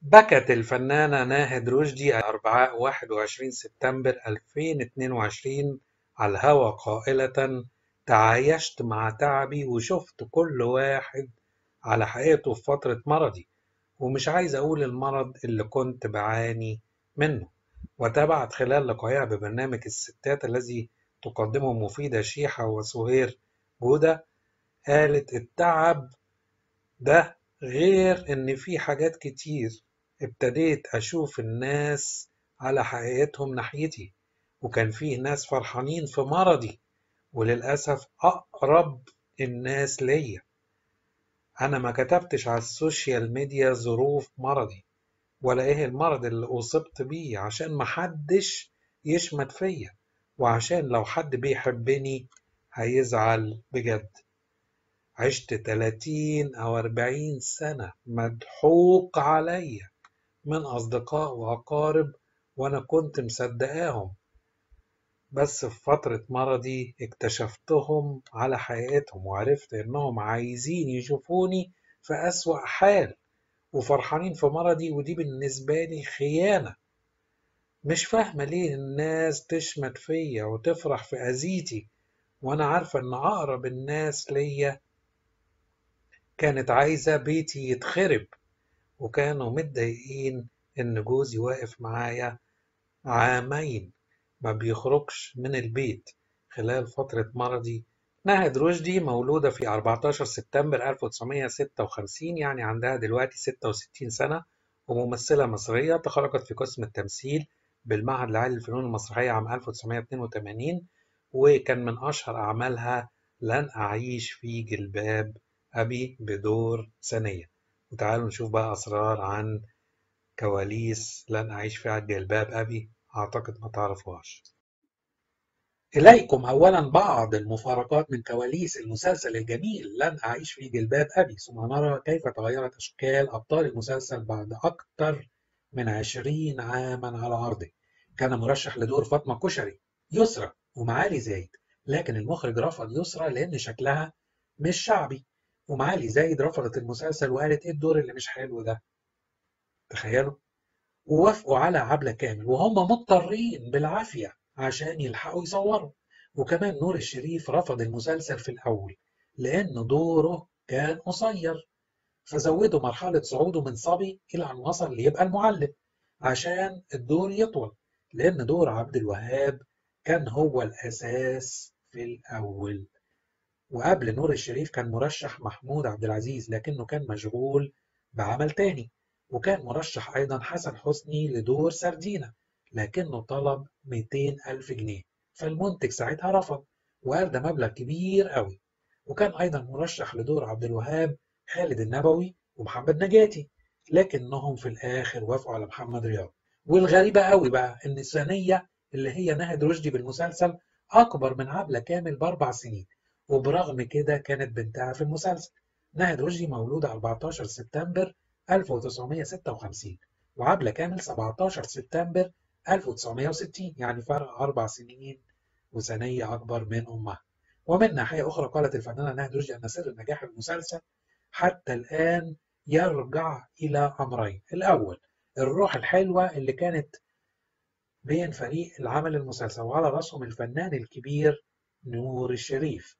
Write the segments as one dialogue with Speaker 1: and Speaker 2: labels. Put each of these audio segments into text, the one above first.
Speaker 1: بكت الفنانة ناهد رشدي أربعاء 21 سبتمبر 2022 على الهوا قائلة تعايشت مع تعبي وشفت كل واحد على حقيقته في فترة مرضي ومش عايز أقول المرض اللي كنت بعاني منه وتابعت خلال لقائها ببرنامج الستات الذي تقدمه مفيدة شيحة وسهير جودة قالت التعب ده غير إن في حاجات كتير ابتديت أشوف الناس على حقيقتهم ناحيتي وكان فيه ناس فرحانين في مرضي وللأسف أقرب الناس ليا أنا ما كتبتش على السوشيال ميديا ظروف مرضي ولا إيه المرض اللي أصبت بيه عشان محدش يشمت فيا وعشان لو حد بيحبني هيزعل بجد عشت 30 أو 40 سنة مضحوك عليا من أصدقاء وأقارب وأنا كنت مصدقاهم بس في فترة مرضي اكتشفتهم على حقيقتهم وعرفت إنهم عايزين يشوفوني في أسوأ حال وفرحانين في مرضي ودي بالنسبة لي خيانة مش فاهمة ليه الناس تشمت فيا وتفرح في أذيتي وأنا عارفة إن أقرب الناس ليا كانت عايزة بيتي يتخرب وكانوا متضايقين إن جوزي واقف معايا عامين ما بيخرجش من البيت خلال فترة مرضي ناهد رشدي مولودة في 14 سبتمبر 1956 يعني عندها دلوقتي 66 سنة وممثلة مصرية تخرجت في قسم التمثيل بالمعهد العالي للفنون المسرحية عام 1982 وكان من أشهر أعمالها لن أعيش في جلباب أبي بدور ثانية وتعالوا نشوف بقى أسرار عن كواليس لن أعيش في جلباب أبي أعتقد ما تعرفوهاش إليكم أولا بعض المفارقات من كواليس المسلسل الجميل لن أعيش في جلباب أبي ثم نرى كيف تغيرت أشكال أبطال المسلسل بعد أكثر من عشرين عاما على عرضه كان مرشح لدور فاطمة كشري يسرى ومعالي زايد لكن المخرج رفض يسرى لأن شكلها مش شعبي ومعالي زايد رفضت المسلسل وقالت ايه الدور اللي مش حلو ده تخيلوا ووافقوا على عبلة كامل وهم مضطرين بالعافية عشان يلحقوا يصوروا وكمان نور الشريف رفض المسلسل في الأول لأن دوره كان قصير فزودوا مرحلة صعوده من صبي إلى أن وصل ليبقى المعلم عشان الدور يطول لأن دور عبد الوهاب كان هو الأساس في الأول وقبل نور الشريف كان مرشح محمود عبد العزيز لكنه كان مشغول بعمل تاني وكان مرشح أيضا حسن حسني لدور سردينة لكنه طلب 200 ألف جنيه فالمنتج ساعتها رفض وقال ده مبلغ كبير قوي وكان أيضا مرشح لدور عبد الوهاب خالد النبوي ومحمد نجاتي لكنهم في الآخر وافقوا على محمد رياض والغريبة قوي بقى إن الثانية اللي هي ناهد رشدي بالمسلسل أكبر من عبلة كامل بأربع سنين وبرغم كده كانت بنتها في المسلسل ناهد رشدي مولودة 14 سبتمبر 1956 وعبلة كامل 17 سبتمبر 1960 يعني فرق أربع سنين وثانية أكبر من أمها ومن ناحية أخرى قالت الفنانة ناهد رشدي أن سر نجاح المسلسل حتى الآن يرجع إلى أمرين الأول الروح الحلوة اللي كانت بين فريق العمل المسلسل وعلى رأسهم الفنان الكبير نور الشريف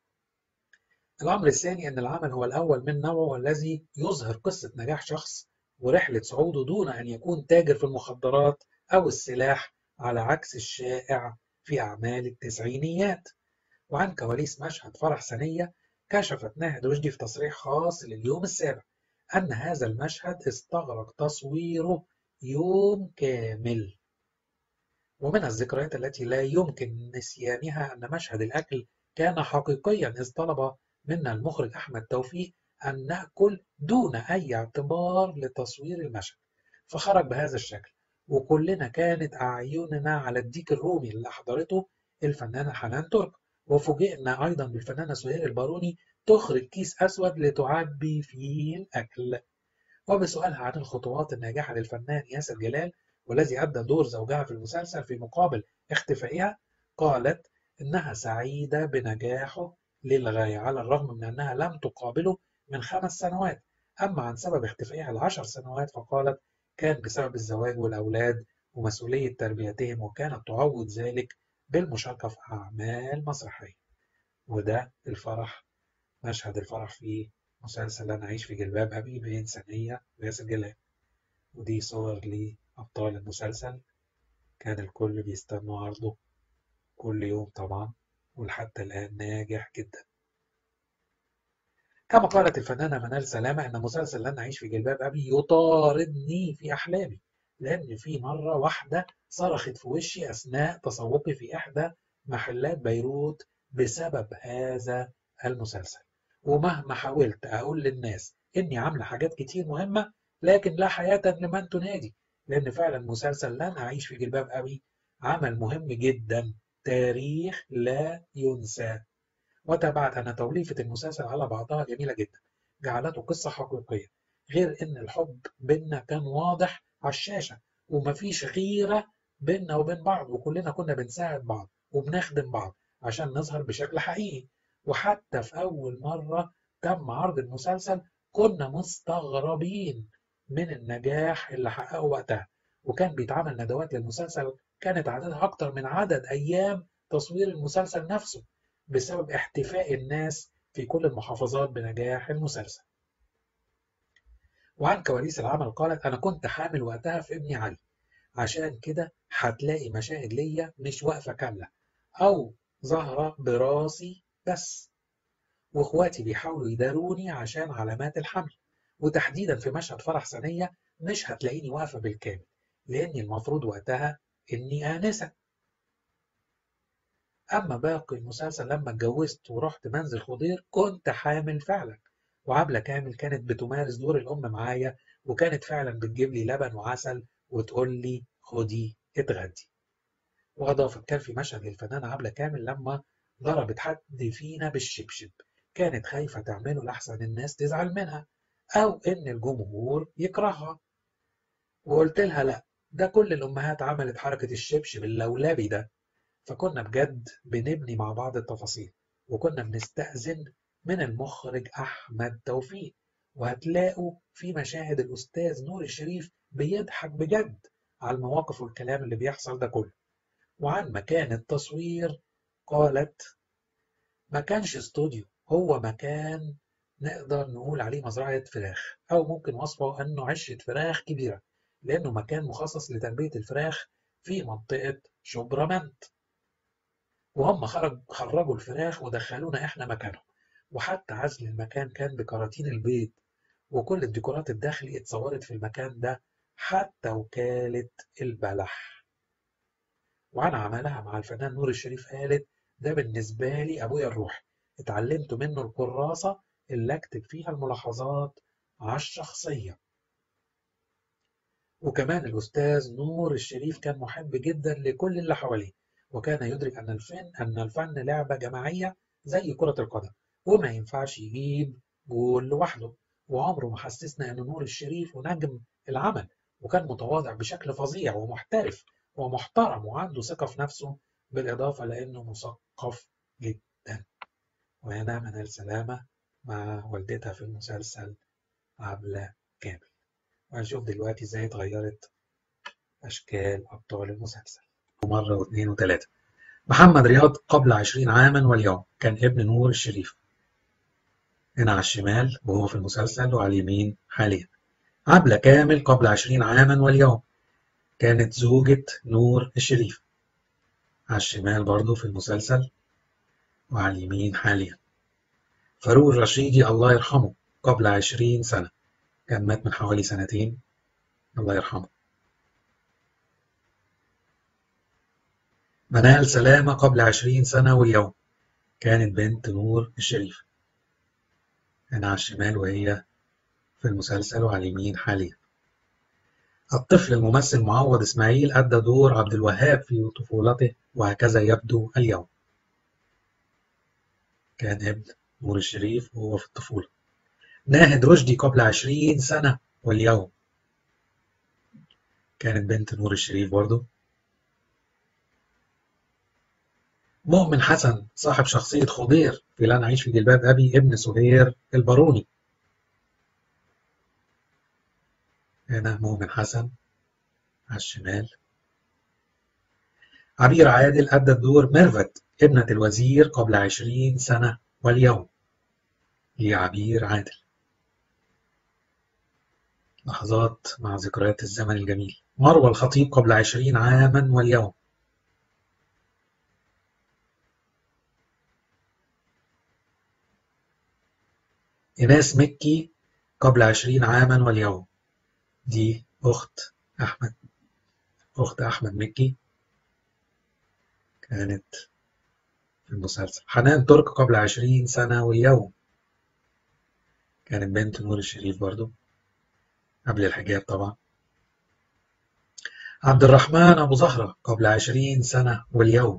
Speaker 1: الأمر الثاني أن العمل هو الأول من نوعه والذي يظهر قصة نجاح شخص ورحلة صعوده دون أن يكون تاجر في المخدرات أو السلاح على عكس الشائع في أعمال التسعينيات وعن كواليس مشهد فرح سنية كشفت ناهد رشدي في تصريح خاص لليوم السابع أن هذا المشهد استغرق تصويره يوم كامل ومن الذكريات التي لا يمكن نسيانها أن مشهد الأكل كان حقيقيا إذ طلب منا المخرج أحمد توفيق أن نأكل دون أي اعتبار لتصوير المشهد فخرج بهذا الشكل وكلنا كانت أعيننا على الديك الرومي اللي أحضرته الفنانة حنان ترك وفوجئنا أيضا بالفنانة سهير الباروني تخرج كيس أسود لتعبي فيه الأكل وبسؤالها عن الخطوات الناجحة للفنان ياسر جلال والذي أدى دور زوجها في المسلسل في مقابل اختفائها قالت إنها سعيدة بنجاحه للغاية على الرغم من أنها لم تقابله من خمس سنوات أما عن سبب اختفائها العشر سنوات فقالت كان بسبب الزواج والأولاد ومسؤولية تربيتهم وكانت تعوض ذلك بالمشاركة في أعمال مسرحية وده الفرح مشهد الفرح في مسلسل أنا أعيش في جلباب أبي بين سنية وياسر جلال ودي صور لأبطال المسلسل كان الكل بيستنوا عرضه كل يوم طبعا ولحتى الآن ناجح جدا كما قالت الفنانة منال سلامة أن مسلسل لن أعيش في جلباب أبي يطاردني في أحلامي لأن في مرة واحدة صرخت في وشي أثناء تسوقي في إحدى محلات بيروت بسبب هذا المسلسل ومهما حاولت أقول للناس إني عاملة حاجات كتير مهمة لكن لا حياة لمن تنادي لأن فعلا مسلسل لن أعيش في جلباب أبي عمل مهم جدا تاريخ لا ينسى وتابعت أن توليفة المسلسل على بعضها جميلة جدا جعلته قصة حقيقية غير إن الحب بينا كان واضح على الشاشة ومفيش غيرة بينا وبين بعض وكلنا كنا بنساعد بعض وبنخدم بعض عشان نظهر بشكل حقيقي وحتى في أول مرة تم عرض المسلسل كنا مستغربين من النجاح اللي حققه وقتها وكان بيتعمل ندوات للمسلسل كانت عددها أكتر من عدد أيام تصوير المسلسل نفسه بسبب احتفاء الناس في كل المحافظات بنجاح المسلسل وعن كواليس العمل قالت أنا كنت حامل وقتها في ابني علي عشان كده هتلاقي مشاهد ليا مش واقفة كاملة أو ظاهرة براسي بس واخواتي بيحاولوا يداروني عشان علامات الحمل وتحديدا في مشهد فرح سنية مش هتلاقيني واقفة بالكامل لأني المفروض وقتها إني آنسة أما باقي المسلسل لما اتجوزت ورحت منزل خضير كنت حامل فعلا وعبلة كامل كانت بتمارس دور الأم معايا وكانت فعلا بتجيب لي لبن وعسل وتقول لي خدي اتغدي وأضافت كان في مشهد للفنانة عبلة كامل لما ضربت حد فينا بالشبشب كانت خايفة تعمله لأحسن الناس تزعل منها أو إن الجمهور يكرهها وقلت لها لأ ده كل الأمهات عملت حركة الشبشب اللولبي ده فكنا بجد بنبني مع بعض التفاصيل وكنا بنستأذن من المخرج أحمد توفيق وهتلاقوا في مشاهد الأستاذ نور الشريف بيضحك بجد على المواقف والكلام اللي بيحصل ده كله وعن مكان التصوير قالت ما كانش استوديو هو مكان نقدر نقول عليه مزرعة فراخ أو ممكن وصفه أنه عشة فراخ كبيرة لأنه مكان مخصص لتربية الفراخ في منطقة شبرمنت وهم خرج خرجوا الفراخ ودخلونا احنا مكانهم وحتى عزل المكان كان بكراتين البيض وكل الديكورات الداخلي اتصورت في المكان ده حتى وكالة البلح وعن عملها مع الفنان نور الشريف قالت ده بالنسبة لي أبويا الروحي اتعلمت منه الكراسة اللي أكتب فيها الملاحظات على الشخصية وكمان الأستاذ نور الشريف كان محب جدا لكل اللي حواليه وكان يدرك أن الفن أن الفن لعبة جماعية زي كرة القدم وما ينفعش يجيب جول لوحده وعمره ما حسسنا أن نور الشريف ونجم العمل وكان متواضع بشكل فظيع ومحترف ومحترم وعنده ثقة في نفسه بالإضافة لأنه مثقف جدا وهنا منال سلامة مع والدتها في المسلسل عبلة كامل وهنشوف دلوقتي ازاي اتغيرت أشكال أبطال المسلسل مرة واثنين وثلاثة محمد رياض قبل عشرين عاما واليوم كان ابن نور الشريف هنا على الشمال وهو في المسلسل وعلى اليمين حاليا عبلة كامل قبل عشرين عاما واليوم كانت زوجة نور الشريف على الشمال برضه في المسلسل وعلى اليمين حاليا فاروق الرشيدي الله يرحمه قبل عشرين سنة كان مات من حوالي سنتين الله يرحمه منال سلامة قبل عشرين سنة واليوم كانت بنت نور الشريف هنا على الشمال وهي في المسلسل وعلى اليمين حاليا الطفل الممثل معوض إسماعيل أدى دور عبد الوهاب في طفولته وهكذا يبدو اليوم كان ابن نور الشريف وهو في الطفولة ناهد رشدي قبل عشرين سنة واليوم كانت بنت نور الشريف برضه مؤمن حسن صاحب شخصية خضير في لن أعيش في جلباب أبي ابن سهير الباروني هنا مؤمن حسن على الشمال عبير عادل أدى الدور ميرفت ابنة الوزير قبل عشرين سنة واليوم هي عبير عادل لحظات مع ذكريات الزمن الجميل مروى الخطيب قبل عشرين عاما واليوم إناس مكي قبل عشرين عاما واليوم دي أخت أحمد أخت أحمد مكي كانت في المسلسل حنان ترك قبل عشرين سنة واليوم كانت بنت نور الشريف برضو قبل الحجاب طبعا عبد الرحمن أبو زهرة قبل عشرين سنة واليوم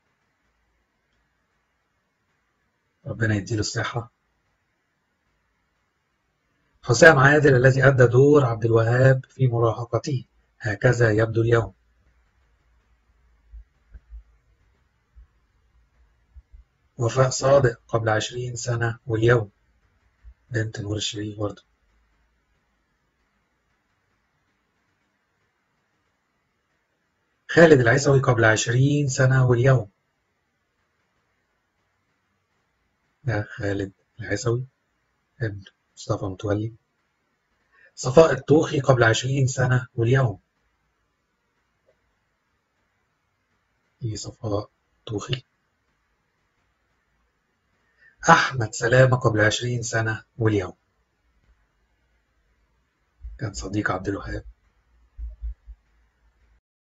Speaker 1: ربنا يديله الصحة حسام عادل الذي أدى دور عبد الوهاب في مراهقته هكذا يبدو اليوم وفاء صادق قبل عشرين سنة واليوم بنت نور الشريف برضه خالد العيسوي قبل عشرين سنة واليوم ده خالد العيسوي ابن مصطفى متولي صفاء الطوخي قبل عشرين سنة واليوم دي صفاء طوخي أحمد سلامة قبل عشرين سنة واليوم كان صديق عبد الوهاب